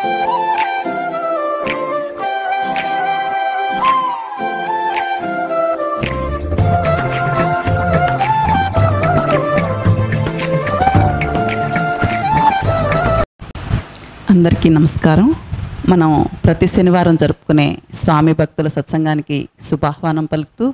అందరికీ నమస్కారం మనం ప్రతి శనివారం జరుపుకునే స్వామి భక్తుల సత్సంగానికి శుభాహ్వానం పలుకుతూ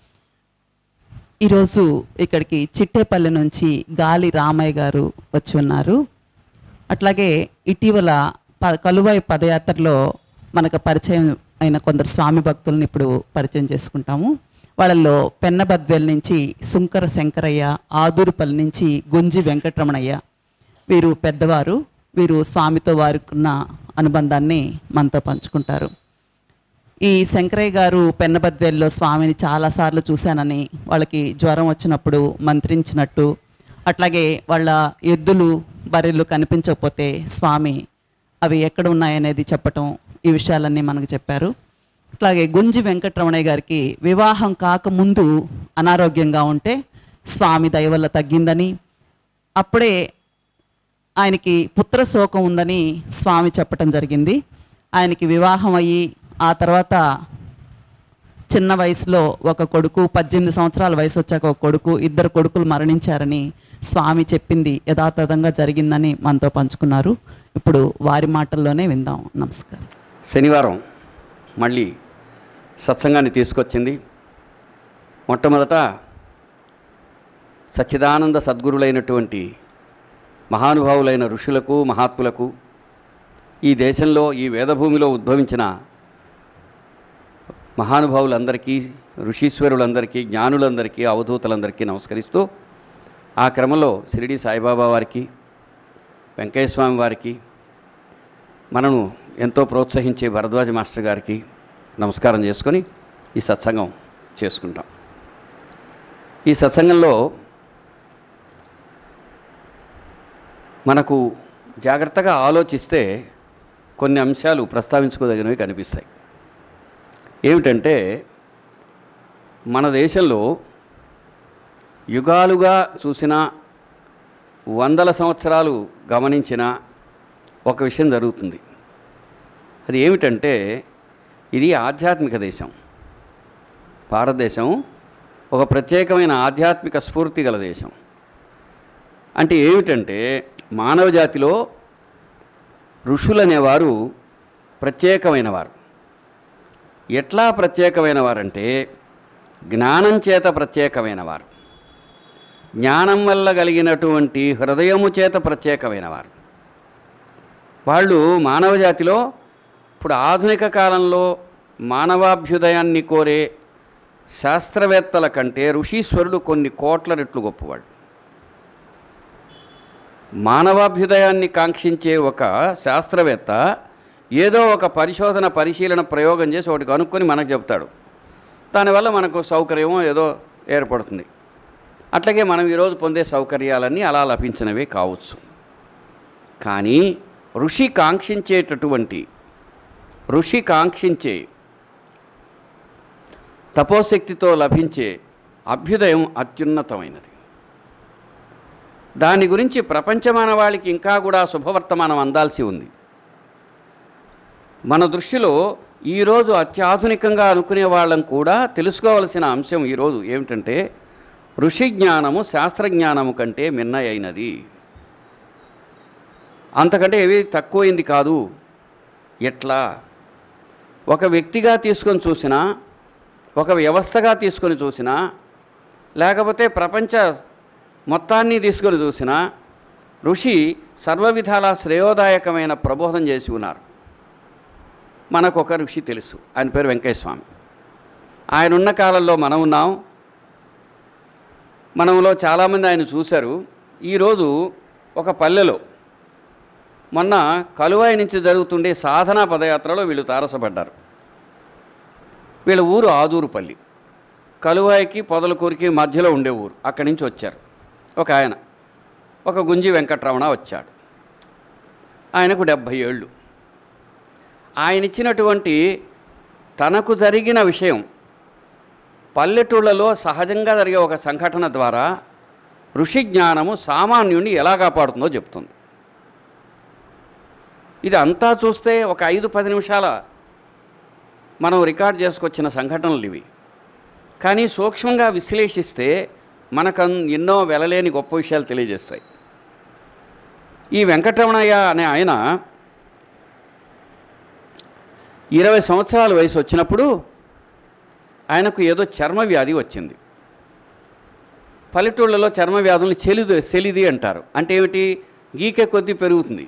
ఈరోజు ఇక్కడికి చిట్టేపల్లి నుంచి గాలి రామయ్య గారు వచ్చి ఉన్నారు అట్లాగే ఇటీవల ప కలువాయి పదయాత్రలో మనకు పరిచయం అయిన కొందరు స్వామి భక్తులను ఇప్పుడు పరిచయం చేసుకుంటాము వాళ్ళల్లో పెన్నబద్వేల్ నుంచి సుంకర శంకరయ్య ఆదూరుపల్లి నుంచి గుంజి వెంకటరమణయ్య వీరు పెద్దవారు వీరు స్వామితో వారికి ఉన్న అనుబంధాన్ని మనతో పంచుకుంటారు ఈ శంకరయ్య గారు పెన్నబద్వేల్లో స్వామిని చాలాసార్లు చూశానని వాళ్ళకి జ్వరం వచ్చినప్పుడు మంత్రించినట్టు అట్లాగే వాళ్ళ ఎద్దులు బర్రెలు కనిపించకపోతే స్వామి అవి ఎక్కడ ఉన్నాయనేది చెప్పటం ఈ విషయాలన్నీ మనకు చెప్పారు అట్లాగే గుంజి వెంకటరమణయ్య గారికి వివాహం కాకముందు అనారోగ్యంగా ఉంటే స్వామి దయ వల్ల తగ్గిందని అప్పుడే ఆయనకి పుత్ర శోకం ఉందని స్వామి చెప్పటం జరిగింది ఆయనకి వివాహం అయ్యి ఆ తర్వాత చిన్న వయసులో ఒక కొడుకు పద్దెనిమిది సంవత్సరాల వయసు వచ్చాక ఒక కొడుకు ఇద్దరు కొడుకులు మరణించారని స్వామి చెప్పింది యథాతథంగా జరిగిందని మనతో పంచుకున్నారు ఇప్పుడు వారి మాటల్లోనే విందాం నమస్కారం శనివారం మళ్ళీ సత్సంగాన్ని తీసుకొచ్చింది మొట్టమొదట సచ్చిదానంద సద్గురులైనటువంటి మహానుభావులైన ఋషులకు మహాత్ములకు ఈ దేశంలో ఈ వేదభూమిలో ఉద్భవించిన మహానుభావులందరికీ ఋషీశ్వరులందరికీ జ్ఞానులందరికీ అవధూతలందరికీ నమస్కరిస్తూ ఆ క్రమంలో షిరిడి సాయిబాబా వారికి వెంకయ్య స్వామి వారికి మనను ఎంతో ప్రోత్సహించే భరద్వాజ మాస్టర్ గారికి నమస్కారం చేసుకొని ఈ సత్సంగం చేసుకుంటాం ఈ సత్సంగంలో మనకు జాగ్రత్తగా ఆలోచిస్తే కొన్ని అంశాలు ప్రస్తావించుకోదగినవి కనిపిస్తాయి ఏమిటంటే మన దేశంలో యుగాలుగా చూసిన వందల సంవత్సరాలు గమనించిన ఒక విషయం జరుగుతుంది అది ఏమిటంటే ఇది ఆధ్యాత్మిక దేశం భారతదేశం ఒక ప్రత్యేకమైన ఆధ్యాత్మిక స్ఫూర్తి గల దేశం అంటే ఏమిటంటే మానవ జాతిలో ఋషులు అనేవారు ప్రత్యేకమైన వారు ఎట్లా ప్రత్యేకమైన వారంటే జ్ఞానం చేత ప్రత్యేకమైన వారు జ్ఞానం వల్ల కలిగినటువంటి హృదయము చేత ప్రత్యేకమైన వారు వాళ్ళు మానవ జాతిలో ఇప్పుడు ఆధునిక కాలంలో మానవాభ్యుదయాన్ని కోరే శాస్త్రవేత్తల కంటే ఋషీశ్వరుడు కొన్ని కోట్ల రెట్లు గొప్పవాళ్ళు మానవాభ్యుదయాన్ని కాంక్షించే ఒక శాస్త్రవేత్త ఏదో ఒక పరిశోధన పరిశీలన ప్రయోగం చేసి ఒకటి కనుక్కొని మనకు చెప్తాడు దానివల్ల మనకు సౌకర్యమో ఏదో ఏర్పడుతుంది అట్లాగే మనం ఈరోజు పొందే సౌకర్యాలన్నీ అలా లభించినవే కావచ్చు కానీ ఋషి కాంక్షించేటటువంటి ఋషి కాంక్షించే తపోశక్తితో లభించే అభ్యుదయం అత్యున్నతమైనది దాని గురించి ప్రపంచ మానవాళికి ఇంకా కూడా శుభవర్తమానం అందాల్సి ఉంది మన దృష్టిలో ఈరోజు అత్యాధునికంగా అనుకునే వాళ్ళం కూడా తెలుసుకోవలసిన అంశం ఈరోజు ఏమిటంటే ఋషి జ్ఞానము శాస్త్రజ్ఞానము కంటే మిన్నయైనది అంతకంటే ఏవి తక్కువైంది కాదు ఎట్లా ఒక వ్యక్తిగా తీసుకొని చూసినా ఒక వ్యవస్థగా తీసుకొని చూసినా లేకపోతే ప్రపంచ మొత్తాన్ని తీసుకొని చూసినా ఋషి సర్వవిధాల శ్రేయోదాయకమైన ప్రబోధం చేసి ఉన్నారు మనకు ఒక ఋషి తెలుసు ఆయన పేరు వెంకయ్య స్వామి ఆయన ఉన్న కాలంలో మనం ఉన్నాం మనలో చాలామంది ఆయన చూశారు ఈరోజు ఒక పల్లెలో మొన్న కలువాయి నుంచి జరుగుతుండే సాధనా పదయాత్రలో వీళ్ళు తారసపడ్డారు వీళ్ళ ఊరు ఆదూరుపల్లి కలువాయికి పొదలకూరికి మధ్యలో ఉండే ఊరు అక్కడి నుంచి వచ్చారు ఒక ఆయన ఒక గుంజి వెంకట్రమణ వచ్చాడు ఆయనకు డెబ్భై ఏళ్ళు ఆయన ఇచ్చినటువంటి తనకు జరిగిన విషయం పల్లెటూళ్ళలో సహజంగా జరిగే ఒక సంఘటన ద్వారా ఋషి జ్ఞానము సామాన్యుడిని ఎలా కాపాడుతుందో చెప్తుంది ఇది అంతా చూస్తే ఒక ఐదు పది నిమిషాల మనం రికార్డ్ చేసుకొచ్చిన సంఘటనలు ఇవి కానీ సూక్ష్మంగా విశ్లేషిస్తే మనకు అన్- ఎన్నో వెలలేని గొప్ప విషయాలు తెలియజేస్తాయి ఈ వెంకటరమణయ్య అనే ఆయన ఇరవై సంవత్సరాల వయసు వచ్చినప్పుడు ఆయనకు ఏదో చర్మ వ్యాధి వచ్చింది పల్లెటూళ్ళలో చర్మ వ్యాధులను చెలిది సెలిది అంటారు అంటే ఏమిటి గీకే కొద్దీ పెరుగుతుంది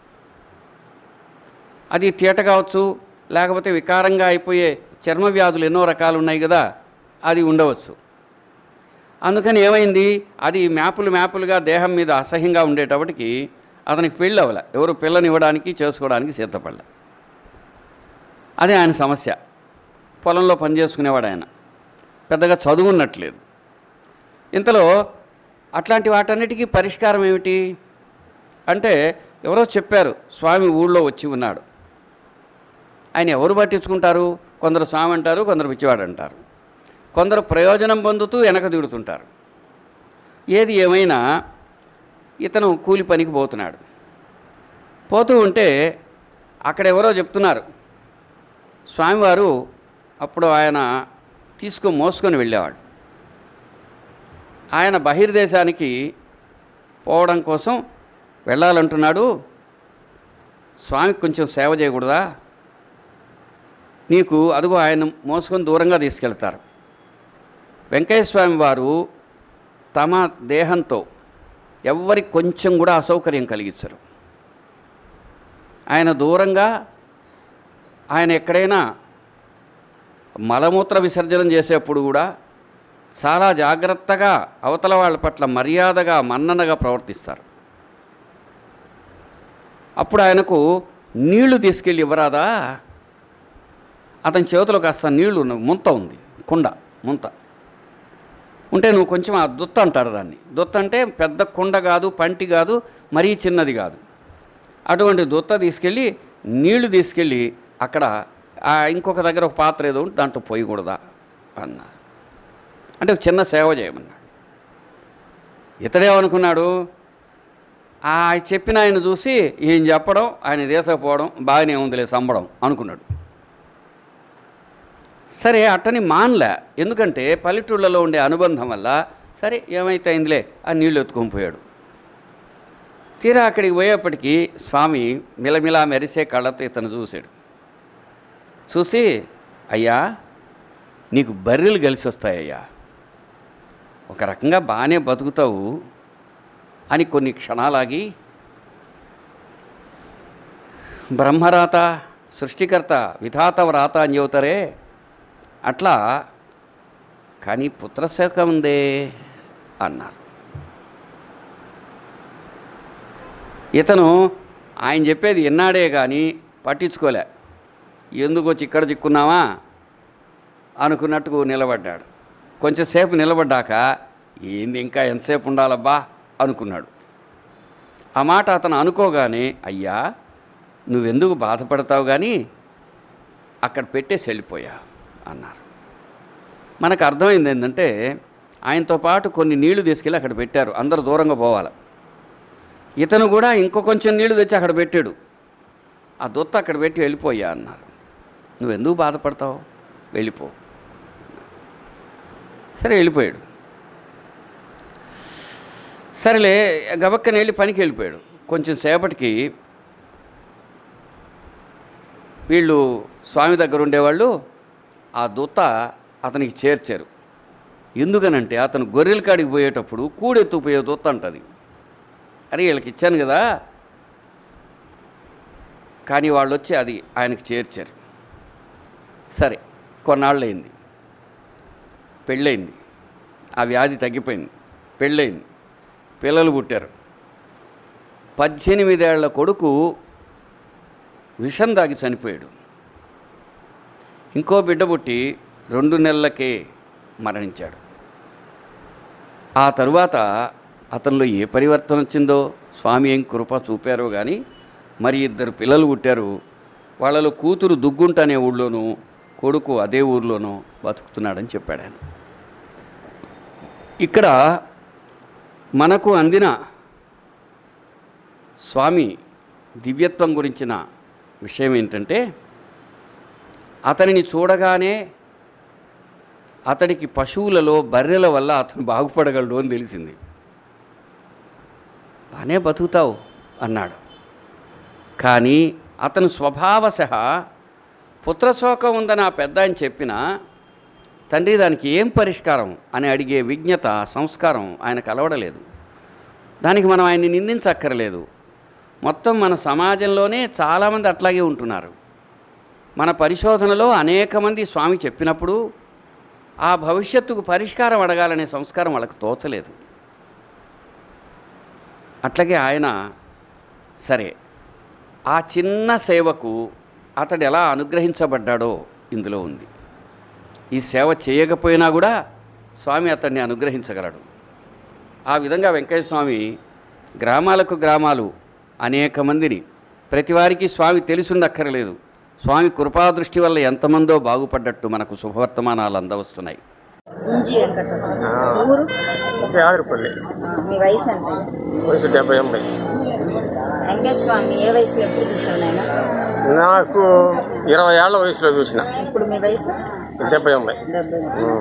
అది తీట కావచ్చు లేకపోతే వికారంగా అయిపోయే చర్మ వ్యాధులు ఎన్నో రకాలు ఉన్నాయి కదా అది ఉండవచ్చు అందుకని ఏమైంది అది మ్యాపులు మ్యాపులుగా దేహం మీద అసహ్యంగా ఉండేటప్పటికి అతనికి పెళ్ళి అవ్వలే ఎవరు పిల్లనివ్వడానికి చేసుకోవడానికి సిద్ధపడలే అదే ఆయన సమస్య పొలంలో పనిచేసుకునేవాడు ఆయన పెద్దగా చదువున్నట్లేదు ఇంతలో అట్లాంటి వాటన్నిటికీ పరిష్కారం ఏమిటి అంటే ఎవరో చెప్పారు స్వామి ఊళ్ళో వచ్చి ఉన్నాడు ఆయన ఎవరు పట్టించుకుంటారు కొందరు స్వామి అంటారు కొందరు పిచ్చివాడు అంటారు కొందరు ప్రయోజనం పొందుతూ వెనక దిగుతుంటారు ఏది ఏమైనా ఇతను కూలి పనికి పోతున్నాడు పోతూ ఉంటే అక్కడ ఎవరో చెప్తున్నారు స్వామివారు అప్పుడు ఆయన తీసుకొని మోసుకొని వెళ్ళేవాడు ఆయన బహిర్దేశానికి పోవడం కోసం వెళ్ళాలంటున్నాడు స్వామికి కొంచెం సేవ చేయకూడదా నీకు అదుగో ఆయన మోసుకొని దూరంగా తీసుకెళ్తారు వెంకయ్య స్వామి వారు తమ దేహంతో ఎవ్వరికి కొంచెం కూడా అసౌకర్యం కలిగించరు ఆయన దూరంగా ఆయన ఎక్కడైనా మలమూత్ర విసర్జనం చేసేప్పుడు కూడా చాలా జాగ్రత్తగా అవతల వాళ్ళ పట్ల మర్యాదగా మన్ననగా ప్రవర్తిస్తారు అప్పుడు ఆయనకు నీళ్లు తీసుకెళ్ళి ఇవ్వరాదా అతని చేతిలో కాస్త నీళ్లు ఉన్న ముంత ఉంది కుండ ముంత ఉంటే నువ్వు కొంచెం ఆ దుత్త అంటారు దాన్ని దుత్త అంటే పెద్ద కుండ కాదు పంటి కాదు మరీ చిన్నది కాదు అటువంటి దుత్త తీసుకెళ్ళి నీళ్లు తీసుకెళ్ళి అక్కడ ఆ ఇంకొక దగ్గర ఒక పాత్ర ఏదో ఉంటే దాంట్లో పోయకూడదా అన్నారు అంటే ఒక చిన్న సేవ చేయమన్నాడు ఇతడేమనుకున్నాడు ఆ చెప్పిన ఆయన చూసి ఈయన చెప్పడం ఆయన దేశకపోవడం బాగానే ఉందిలే సంబడం అనుకున్నాడు సరే అట్టని మానలే ఎందుకంటే పల్లెటూళ్ళలో ఉండే అనుబంధం వల్ల సరే ఏమైతే అయిందిలే ఆ నీళ్ళు ఎత్తుకొని పోయాడు తీరా అక్కడికి పోయేప్పటికీ స్వామి మిలమిలా మెరిసే కళ్ళతో ఇతను చూశాడు చూసి అయ్యా నీకు బర్రెలు కలిసి వస్తాయ్యా ఒక రకంగా బాగానే బతుకుతావు అని కొన్ని క్షణాలాగి బ్రహ్మరాత సృష్టికర్త విధాత వ్రాత అని చెబుతారే అట్లా కానీ పుత్రశోక ఉందే అన్నారు ఇతను ఆయన చెప్పేది ఎన్నాడే కానీ పట్టించుకోలే ఎందుకు వచ్చి ఇక్కడ చిక్కున్నావా అనుకున్నట్టు నిలబడ్డాడు కొంచెంసేపు నిలబడ్డాక ఏంది ఇంకా ఎంతసేపు ఉండాలబ్బా అనుకున్నాడు ఆ మాట అతను అనుకోగానే అయ్యా నువ్వెందుకు బాధపడతావు కానీ అక్కడ పెట్టేసి వెళ్ళిపోయా అన్నారు మనకు అర్థమైంది ఏంటంటే ఆయనతో పాటు కొన్ని నీళ్లు తీసుకెళ్ళి అక్కడ పెట్టారు అందరూ దూరంగా పోవాలి ఇతను కూడా ఇంకో కొంచెం నీళ్లు తెచ్చి అక్కడ పెట్టాడు ఆ దొత్త అక్కడ పెట్టి వెళ్ళిపోయా అన్నారు నువ్వు ఎందుకు బాధపడతావు వెళ్ళిపో సరే వెళ్ళిపోయాడు సరేలే గబక్కన వెళ్ళి పనికి వెళ్ళిపోయాడు కొంచెం సేపటికి వీళ్ళు స్వామి దగ్గర ఉండేవాళ్ళు ఆ దూత అతనికి చేర్చారు ఎందుకనంటే అతను గొర్రెల కాడికి పోయేటప్పుడు కూడెత్తుకుపోయే దూత అంటది అరే వీళ్ళకి ఇచ్చాను కదా కానీ వాళ్ళు వచ్చి అది ఆయనకి చేర్చారు సరే కొన్నాళ్ళు అయింది పెళ్ళయింది ఆ వ్యాధి తగ్గిపోయింది పెళ్ళయింది పిల్లలు పుట్టారు పద్దెనిమిదేళ్ల కొడుకు విషం దాగి చనిపోయాడు ఇంకో బిడ్డ పుట్టి రెండు నెలలకే మరణించాడు ఆ తరువాత అతనిలో ఏ పరివర్తన వచ్చిందో స్వామి ఏం కృప చూపారో కానీ మరి ఇద్దరు పిల్లలు పుట్టారు వాళ్ళలో కూతురు దుగ్గుంట అనే ఊళ్ళోనూ కొడుకు అదే ఊర్లోనూ బతుకుతున్నాడని చెప్పాడు ఆయన ఇక్కడ మనకు అందిన స్వామి దివ్యత్వం గురించిన విషయం ఏంటంటే అతనిని చూడగానే అతడికి పశువులలో బర్రెల వల్ల అతను బాగుపడగలడు అని తెలిసింది బాగానే బతుకుతావు అన్నాడు కానీ అతను స్వభావశ పుత్రశోకం ఉందని ఆ పెద్ద ఆయన చెప్పినా తండ్రి దానికి ఏం పరిష్కారం అని అడిగే విజ్ఞత సంస్కారం ఆయన కలవడలేదు దానికి మనం ఆయన్ని నిందించక్కర్లేదు మొత్తం మన సమాజంలోనే చాలామంది అట్లాగే ఉంటున్నారు మన పరిశోధనలో అనేక మంది స్వామి చెప్పినప్పుడు ఆ భవిష్యత్తుకు పరిష్కారం అడగాలనే సంస్కారం వాళ్ళకు తోచలేదు అట్లాగే ఆయన సరే ఆ చిన్న సేవకు అతడు ఎలా అనుగ్రహించబడ్డాడో ఇందులో ఉంది ఈ సేవ చేయకపోయినా కూడా స్వామి అతన్ని అనుగ్రహించగలడు ఆ విధంగా వెంకయ్య స్వామి గ్రామాలకు గ్రామాలు అనేక మందిని ప్రతివారికి స్వామి తెలిసుండక్కర్లేదు స్వామి కృపాదృష్టి వల్ల ఎంతమందో బాగుపడ్డట్టు మనకు శుభవర్తమానాలు అందవస్తున్నాయి ఉంజి వెంకటరమణ ఊరు ఆగిరిపల్లి ఆ, మీ వయసు ఎంత వయసు డెబ్బై ఎనభై వెంకటస్వామి ఏ వయసులో ఎప్పుడు చూసావు నాయన నాకు ఇరవై ఏళ్ల వయసులో చూసిన ఇప్పుడు మీ వయసు డెబ్బై ఎనభై డెబ్బై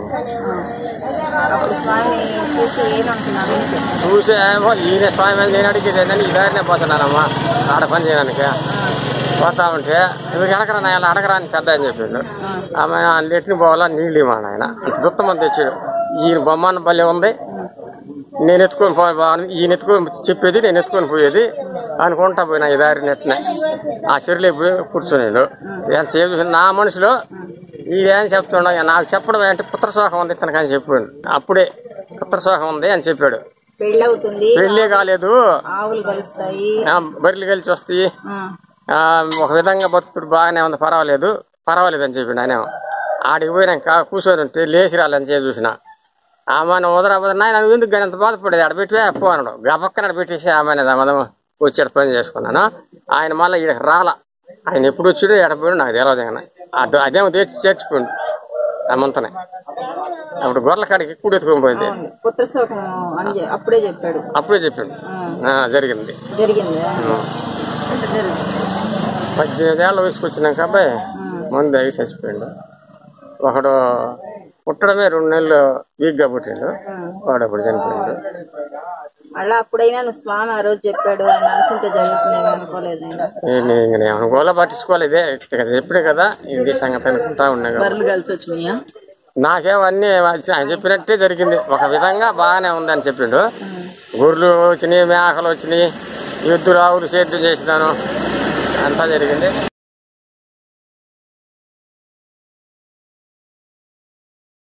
ఆ. అప్పుడు స్వామి చూసి ఏమనుకున్నాను అని చెప్పాను చూసి ఏమో ఈయన స్వామి అని నేను అడిగేది ఏంటని ఈ దారినే పోతున్నానమ్మా ఆడ పని చేయడానికి పోతా ఉంటే నువ్వు ఎడకరా నాయన అడగరా అని పెద్ద అని చెప్పిండు ఆమె లెట్ని పోవాలా నీళ్ళు ఇవ్వను ఆయన అంత దుత్తమని తెచ్చాడు ఈయన బొమ్మన్న భలే ఉంది నేను ఎత్తుకొని పోయి బాగుంది ఈయన ఎత్తుకొని చెప్పేది నేను ఎత్తుకొని పోయేది అనుకుంటా పోయినా ఈ దారి నెట్టిన ఆ చెరువులో పోయి కూర్చున్నాడు ఎంతసేపు చూసినా నా మనసులో ఈడేం చెప్తుండ నాకు చెప్పడం ఏంటి పుత్రశోకం ఉంది ఇతనికి అని చెప్పాడు అప్పుడే పుత్రశోకం ఉంది అని చెప్పాడు పెళ్ళవుతుంది పెళ్ళే కాలేదు ఆవులు కలుస్తాయి ఆ, బర్రెలు కలిసి వస్తాయి ఆ, ఆ, ఒక విధంగా బతుకుతుడు బాగానే ఉంది పర్వాలేదు పర్వాలేదు అని చెప్పిండు ఆయన ఆడికి పోయినాక కూర్చొని ఉంటే లేచి రాలని చెప్పి చూసిన ఆమె వదరా నాయన నువ్వు ఎందుకు కానీ అంత బాధపడేది ఆడ పెట్టివే పో అన్నాడు గబక్కన ఆడ పెట్టేసి ఆమె మదం వచ్చాడు పని చేసుకున్నాను ఆయన మళ్ళీ ఈడకి రాలా ఆయన ఎప్పుడు వచ్చాడో ఎడపోయాడు నాకు తెలియదు ఆయన అటు అదేమో తెచ్చి చేర్చిపోయిండు ఆమంతనే అప్పుడు గొర్రెల కాడికి ఎక్కువ ఎత్తుకొని పోయింది పుత్రశోకం అని చె- అప్పుడే చెప్పాడు అప్పుడే చెప్పిండు ఆ, జరిగింది జరిగింది ఎంత జరిగింది పద్దెనిమిది ఏళ్ళ వయసుకు వచ్చినాక అబ్బాయి మందు అవి చచ్చిపోయిండు ఒకడు పుట్టడమే రెండు నెలలు వీక్గా పుట్టిండు వాడు అప్పుడు చనిపోయిండు మళ్ళా అప్పుడైనా నువ్వు స్వామి ఆ రోజు చెప్పాడు అని అనుకుంటే జరుగుతుంది అనుకోలేదు నేను నేను ఇంక నేను అనుకోలే పట్టించుకోలేదే ఇక చెప్పిడే కదా ఇది సంగతి అనుకుంటా ఉన్నా కదా. బర్రెలు కలిసి వచ్చినాయా నాకేమో అన్ని ఆయన చెప్పినట్టే జరిగింది ఒక విధంగా బాగానే ఉందని చెప్పిండు గొర్రెలు వచ్చినాయి మేకలు వచ్చినాయి ఎద్దులు ఆవులు సేద్యం చేసినాను అంతా జరిగింది